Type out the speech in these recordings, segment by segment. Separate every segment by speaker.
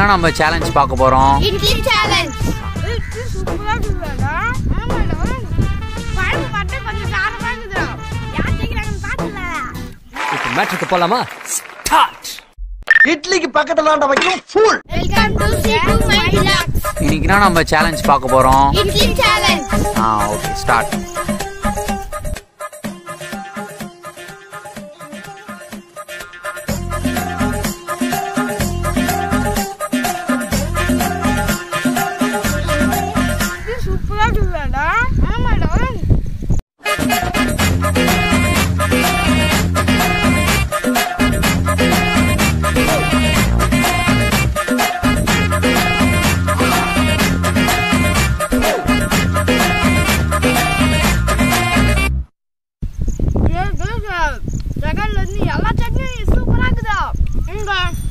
Speaker 1: என்ன நம்ம சேலஞ்ச் பார்க்க போறோம்
Speaker 2: இட்லி சேலஞ்ச்
Speaker 3: சூப்பரா இருக்குதாடா ஆமாடா குழம்பு மட்டும் கொஞ்சம் காரமா இருக்குதுடா யார் ஜெயிக்கிறாங்கன்னு பாத்துல
Speaker 4: இப்போ மேட்ருக்கு போலாமா ஸ்டார்ட்
Speaker 5: இட்லிக்கு பக்கத்துல ஆண்ட வைக்கும் ஃபுல்
Speaker 2: வெல்கம் டு சி டு மை டிலக்ஸ்
Speaker 1: இன்னைக்கு என்ன நம்ம சேலஞ்ச் பார்க்க போறோம்
Speaker 2: இட்லி சேலஞ்ச்
Speaker 1: ஆ ஓகே ஸ்டார்ட்
Speaker 3: சூப்பரா இருக்குதாடா ஆமாடா ஜகன்ல இருந்து எல்லா சட்னியும் சூப்பரா இருக்குதா இங்க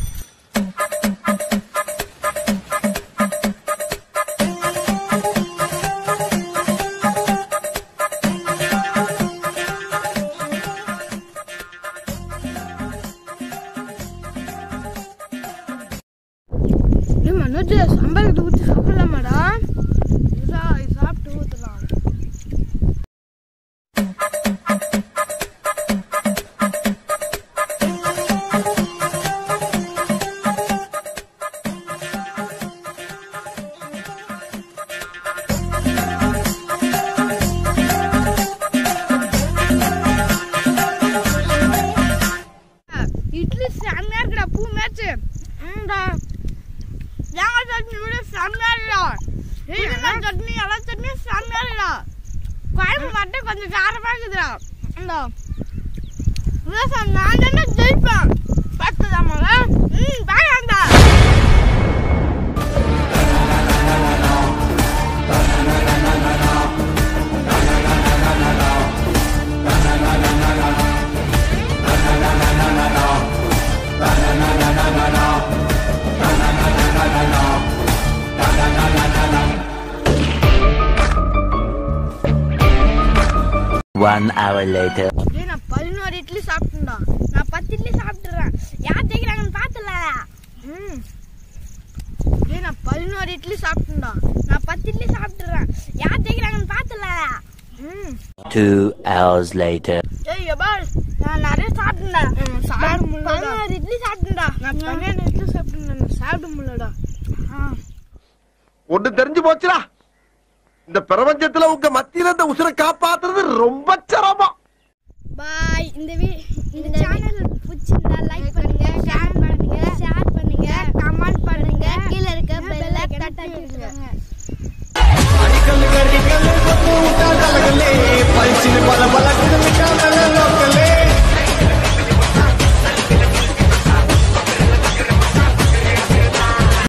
Speaker 3: ஏய் மனோஜ் சாம்பார் ஊற்றி சாப்பிடலாமாடா இதா இது சாப்பிட்டு ஊற்றலாம் இட்லி செம்மையா இருக்குடா பூ மேட்ச் ம்டா தேங்காய் சட்னி கூட செம்மையா இருக்குடா புதினா சட்னி எல்லா சட்னியும் செம்மையா இருக்குடா குழம்பு மட்டும் கொஞ்சம் காரமா இருக்குதுடா இந்தா விவசாயம் நான் தானே ஜெயிப்பேன் பார்த்துதாமாங்க ம் வேண்டாம்டா
Speaker 1: ஒன் ஹவர் லேட்டர்
Speaker 3: டேய் நான் பதினோரு இட்லி சாப்பிட்டேன்டா நான் பத்து இட்லி சாப்பிட்டுறேன் யார் ஜெயிக்கிறாங்கன்னு பார்த்தல ம் டேய் நான் பதினோரு இட்லி சாப்பிட்டேன்டா நான் பத்து இட்லி சாப்பிட்டுறேன் யார் ஜெயிக்கிறாங்கன்னு பார்த்தல ம்
Speaker 1: டூ ஹவர்ஸ் லேட்டர்
Speaker 3: ஏய் எபால் நான் நிறைய சாப்பிட்டேன்டா சாப்பிட முடியல பதினோரு இட்லி சாப்பிட்டேன்டா நான் பன்னெண்டு இட்லி சாப்பிட்டேன் சாப்பிட முடியலடா
Speaker 5: ஒண்ணு தெரிஞ்சு போச்சுடா இந்த பிரபஞ்சத்துல உங்க மத்தியில இந்த உசுரை காப்பாத்துறது ரொம்ப சிரமம்
Speaker 2: பாய் இந்த வீ- இந்த சேனல் பிடிச்சிருந்தா லைக் பண்ணுங்க ஷேர் பண்ணுங்க ஷேர் பண்ணுங்க கமெண்ட் பண்ணுங்க கீழ இருக்க பெல் ஐகானை தட்டி விட்டுருங்க
Speaker 6: பல பல